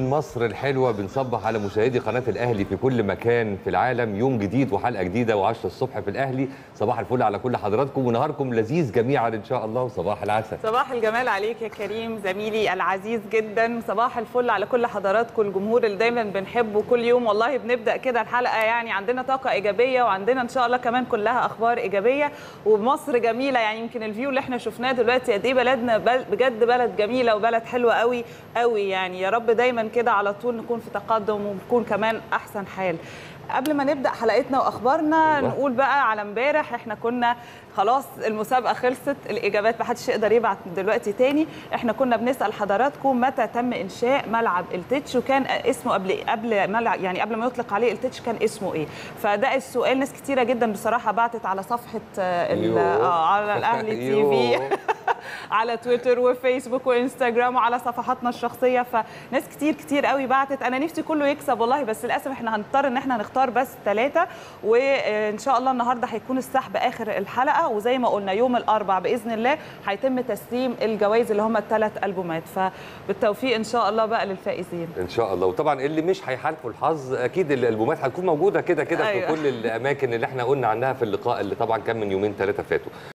مصر الحلوه بنصبح على مشاهدي قناه الاهلي في كل مكان في العالم يوم جديد وحلقه جديده و10 الصبح في الاهلي صباح الفل على كل حضراتكم ونهاركم لذيذ جميعا ان شاء الله وصباح العسل صباح الجمال عليك يا كريم زميلي العزيز جدا صباح الفل على كل حضراتكم الجمهور اللي دايما بنحبه كل يوم والله بنبدا كده الحلقه يعني عندنا طاقه ايجابيه وعندنا ان شاء الله كمان كلها اخبار ايجابيه ومصر جميله يعني يمكن الفيو اللي احنا شفناه دلوقتي قد ايه بلدنا بل- بجد بلد جميله وبلد حلوه قوي قوي يعني يا رب دايما كده على طول نكون في تقدم ونكون كمان احسن حال قبل ما نبدا حلقتنا واخبارنا أيوة. نقول بقى على امبارح احنا كنا خلاص المسابقه خلصت الاجابات ما حدش يقدر يبعت دلوقتي تاني احنا كنا بنسال حضراتكم متى تم انشاء ملعب التتش وكان اسمه قبل قبل ملعب يعني قبل ما يطلق عليه التتش كان اسمه ايه فده السؤال ناس كتيره جدا بصراحه بعتت على صفحه آه، ال- يوه. آه، على الاهلي تي يوه. في على تويتر وفيسبوك وانستجرام وعلى صفحاتنا الشخصيه فناس كتير كتير قوي بعتت انا نفسي كله يكسب والله بس للاسف احنا هنضطر ان احنا نختار بس ثلاثه وان شاء الله النهارده هيكون السحب اخر الحلقه وزي ما قلنا يوم الاربع باذن الله هيتم تسليم الجوائز اللي هم الثلاث البومات فبالتوفيق ان شاء الله بقى للفائزين ان شاء الله وطبعا اللي مش هيحالفوا الحظ اكيد الالبومات هتكون موجوده كده كده أيوة. في كل الاماكن اللي احنا قلنا عنها في اللقاء اللي طبعا كان من يومين ثلاثه فاتوا